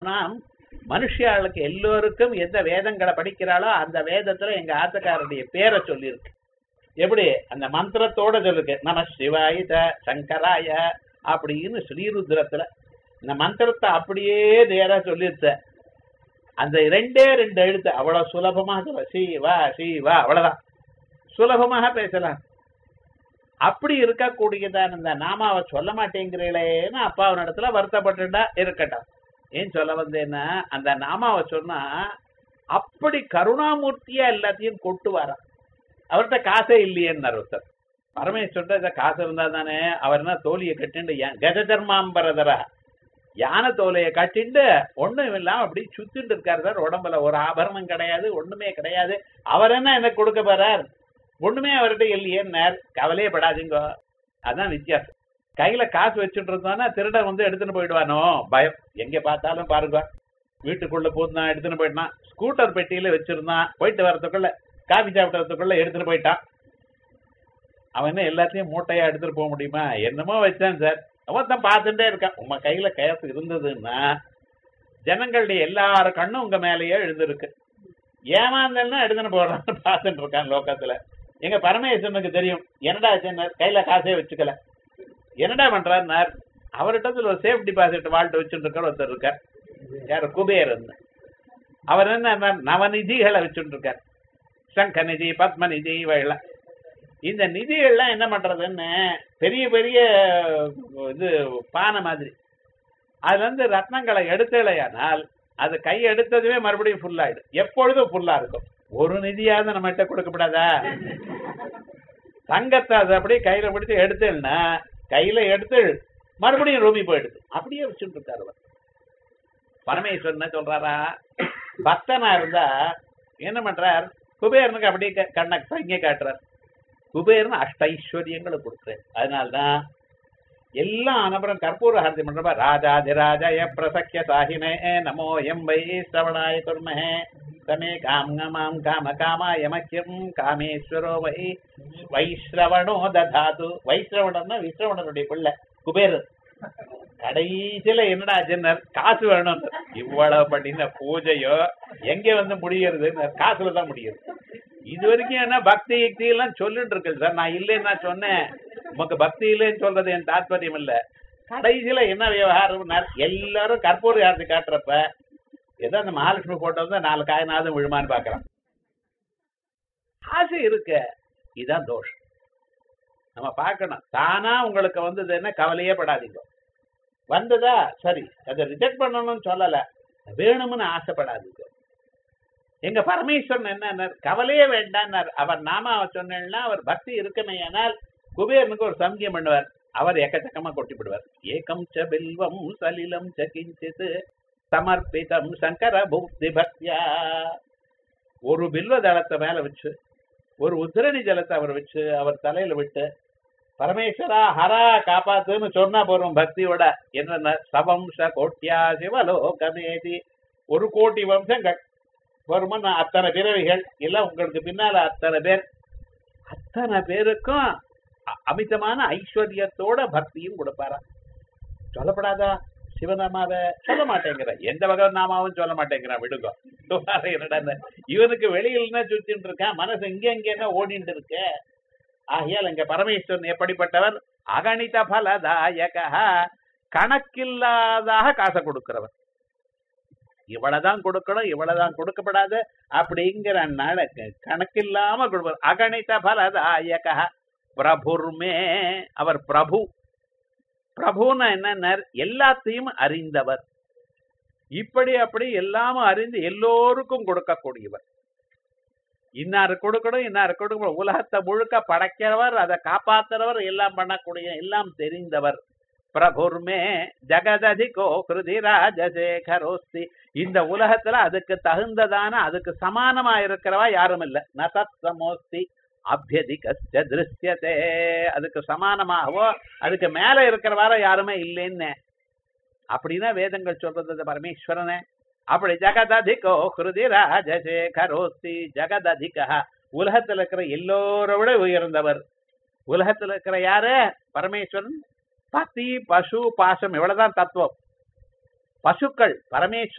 நாம் மனுஷியாளுக்கு எல்லோருக்கும் எந்த வேதங்களை படிக்கிறாளோ அந்த வேதத்துல எங்க ஆத்தக்காரருடைய பேரை சொல்லியிருக்கு எப்படி அந்த மந்திரத்தோட சொல்லிருக்கு நம சிவாய ச சங்கராய அப்படின்னு ஸ்ரீருத்ரத்துல இந்த மந்திரத்தை அப்படியே நேரா சொல்லிருச்ச அந்த ரெண்டே ரெண்டு எழுத்து அவ்வளவு சுலபமா சொல்ல சிவா சிவா அவ்வளவுதான் சுலபமாக பேசலாம் அப்படி இருக்கக்கூடியதான் இந்த நாமாவை சொல்ல மாட்டேங்கிறீங்களேன்னு அப்பாவின் இடத்துல வருத்தப்பட்டுட்டா இருக்கட்டும் ஏன் சொல்ல வந்தேன்னா அந்த நாமாவை சொன்னா அப்படி கருணாமூர்த்தியா எல்லாத்தையும் கொட்டு வரான் அவர்கிட்ட காசே இல்லையேன்னு ஒருத்தர் பரமேஸ்வரன் இந்த காசு இருந்தா தானே அவர் என்ன தோழியை கட்டிண்டு ஏன் கஜ தர்மாம்பரதரா யானை தோலையை கட்டிண்டு ஒண்ணும் இல்லாம அப்படி சுத்திட்டு இருக்காரு சார் உடம்புல ஒரு ஆபரணம் கிடையாது ஒண்ணுமே கிடையாது அவர் என்ன எனக்கு கொடுக்க போறார் ஒண்ணுமே அவர்கிட்ட இல்லையேன்னார் கவலையே படாதீங்க அதான் வித்தியாசம் கையில காசு வச்சுட்டு இருந்தோம்னா திருடன் வந்து எடுத்துன்னு போயிடுவானோ பயம் எங்க பார்த்தாலும் பாருங்க வீட்டுக்குள்ள பூந்தான் எடுத்துன்னு போயிட்டான் ஸ்கூட்டர் பெட்டியில வச்சிருந்தான் போயிட்டு வரதுக்குள்ள காபி சாப்பிட்டதுக்குள்ள எடுத்துட்டு போயிட்டான் அவன் என்ன எல்லாத்தையும் மூட்டையா எடுத்துட்டு போக முடியுமா என்னமோ வச்சான் சார் அவன் தான் பார்த்துட்டே இருக்கான் உங்க கையில கேஸ் இருந்ததுன்னா ஜனங்களுடைய எல்லார கண்ணும் உங்க மேலேயே எழுந்திருக்கு ஏமாந்தல்னா எடுத்துன்னு போடுறான்னு பார்த்துட்டு இருக்கான் லோகத்துல எங்க பரமேஸ்வரனுக்கு தெரியும் என்னடா ஆச்சுன்னார் கையில காசே வச்சுக்கல என்னடா பண்றாருனார் அவர்கிட்ட ஒரு சேஃப் டிபாசிட் வாழ்ட்டு வச்சுட்டு இருக்கார் ஒருத்தர் இருக்கார் யார் குபேரன் அவர் என்ன நவநிதிகளை வச்சுட்டு இருக்கார் சங்க நிதி பத்ம நிதி இவையெல்லாம் இந்த நிதிகள்லாம் என்ன பண்றதுன்னு பெரிய பெரிய இது பானை மாதிரி அதுல இருந்து ரத்னங்களை எடுத்தலையானால் அது கை எடுத்ததுமே மறுபடியும் ஃபுல் ஆயிடும் எப்பொழுதும் ஃபுல்லா இருக்கும் ஒரு நிதியாவது நம்ம கிட்ட கொடுக்கப்படாதா தங்கத்தை அது அப்படியே கையில பிடிச்சு எடுத்தேன்னா கையில எடுத்து மறுபடியும் ரூமி போயிடுது அப்படியே வச்சுட்டு இருக்காரு அவர் பரமேஸ்வரன் என்ன சொல்றாரா பக்தனா இருந்தா என்ன பண்றார் குபேரனுக்கு அப்படியே க- கண்ணை சங்க காட்டுறார் குபேரன் அஷ்டைஸ்வரியங்களை கொடுக்குறேன் அதனால்தான் எல்லாம் அனபரம் கற்பூர ஹாரதி பண்றப்ப ராஜாதிராஜய பிரசக்கிய சாகினே நமோ எம் வை சிரவணாய குர்மஹே சமே காமமாம் காம காமாய மக்கியம் காமேஸ்வரோ வை வைஸ்ரவணோ ததாது வைஸ்ரவணம்னா விஸ்ரவணனுடைய பிள்ளை குபேரன் கடைசியில என்னடா ஆச்சுன்னார் காசு வேணும் இவ்வளவு பண்ணின பூஜையோ எங்க வந்து முடியறது காசுல தான் முடியுது இது வரைக்கும் என்ன பக்தி யுக்தி எல்லாம் சொல்லிட்டு இருக்கு சார் நான் இல்லைன்னு நான் சொன்னேன் உமக்கு பக்தி இல்லைன்னு சொல்றது என் தாத்பரியம் இல்ல கடைசியில என்ன விவகாரம் எல்லாரும் கற்பூர யாரத்தை காட்டுறப்ப ஏதோ அந்த மகாலட்சுமி போட்டோ வந்து நாலு காயனாவது விழுமான்னு பாக்குறான் ஆசை இருக்க இதான் தோஷம் நம்ம பார்க்கணும் தானா உங்களுக்கு வந்தது என்ன கவலையே படாதீங்க வந்ததா சரி அதை ரிஜெக்ட் பண்ணணும்னு சொல்லல வேணும்னு ஆசைப்படாதீங்க எங்க பரமேஸ்வரன் என்ன கவலையே வேண்டான்னார் அவர் நாம சொன்னா அவர் பக்தி இருக்குமையானால் குபேரனுக்கு ஒரு சம்கியம் பண்ணுவார் அவர் எக்கச்சக்கமா கொட்டி விடுவார் ஏகம் ச பில்வம் சலிலம் ச கிஞ்சித் சமர்ப்பிதம் சங்கர பூக்தி பக்தியா ஒரு பில்வ தளத்தை மேல வச்சு ஒரு உத்திரணி ஜலத்தை அவர் வச்சு அவர் தலையில விட்டு பரமேஸ்வரா ஹரா காப்பாத்துன்னு சொன்னா போறோம் பக்தியோட என்ன சவம்ச கோட்டியா சிவலோகமேதி ஒரு கோடி வம்சங்கள் வருமன் அத்தனை பிறவிகள் எல்லாம் உங்களுக்கு பின்னால அத்தனை பேர் அத்தனை பேருக்கும் அ- அமிதமான ஐஸ்வர்யத்தோட பக்தியும் கொடுப்பாரா சொல்லப்படாதா சிவநாமாவை சொல்ல மாட்டேங்கிற எந்த வகை நாமாவும் சொல்ல மாட்டேங்கிறான் விடுங்க சுமாரா என்னடா இந்த இவனுக்கு வெளியில சுத்திட்டு இருக்கான் மனசு இங்க இங்க என்ன ஓடிட்டு இருக்கு ஆகையால் இங்க பரமேஸ்வரன் எப்படிப்பட்டவர் அகணித பலதாயக கணக்கில்லாதாக காசை கொடுக்கிறவர் இவ்வளவுதான் கொடுக்கணும் இவ்வளவுதான் கொடுக்கப்படாது அப்படிங்கிற நட கணக்கில்லாம கொடுப்பார் அகணித பலதாயக பிரபுர்மே அவர் பிரபு பிரபுன்னா என்ன எல்லாத்தையும் அறிந்தவர் இப்படி அப்படி எல்லாமும் அறிந்து எல்லோருக்கும் கொடுக்கக்கூடியவர் இன்னாரு கொடுக்கணும் இன்னாரு கொடுக்கணும் உலகத்தை முழுக்க படைக்கிறவர் அதை காப்பாத்துறவர் எல்லாம் பண்ணக்கூடிய எல்லாம் தெரிந்தவர் பிரபுர்மே ஜெகததிகோ கிருதி ராஜசேகரோஸ்தி இந்த உலகத்துல அதுக்கு தகுந்ததான அதுக்கு சமானமா இருக்கிறவா யாரும் இல்ல நசமோஸ்தி அபியதிகஸ்ய திருஷ்யத்தே அதுக்கு சமானமாகவோ அதுக்கு மேல இருக்கிறவார யாருமே இல்லைன்னு அப்படின்னா வேதங்கள் சொல்றது இந்த பரமேஸ்வரனே அப்படி ஜெகததிகோ ஹிருதி ராஜசேகரோஸ்தி ஜெகததிக உலகத்துல இருக்கிற எல்லோரை விட உயர்ந்தவர் உலகத்துல இருக்கிற யாரு பரமேஸ்வரன் பதி பசு பாசம் இவ்வளவுதான் தத்துவம் பசுக்கள் பரமேஸ்வரன்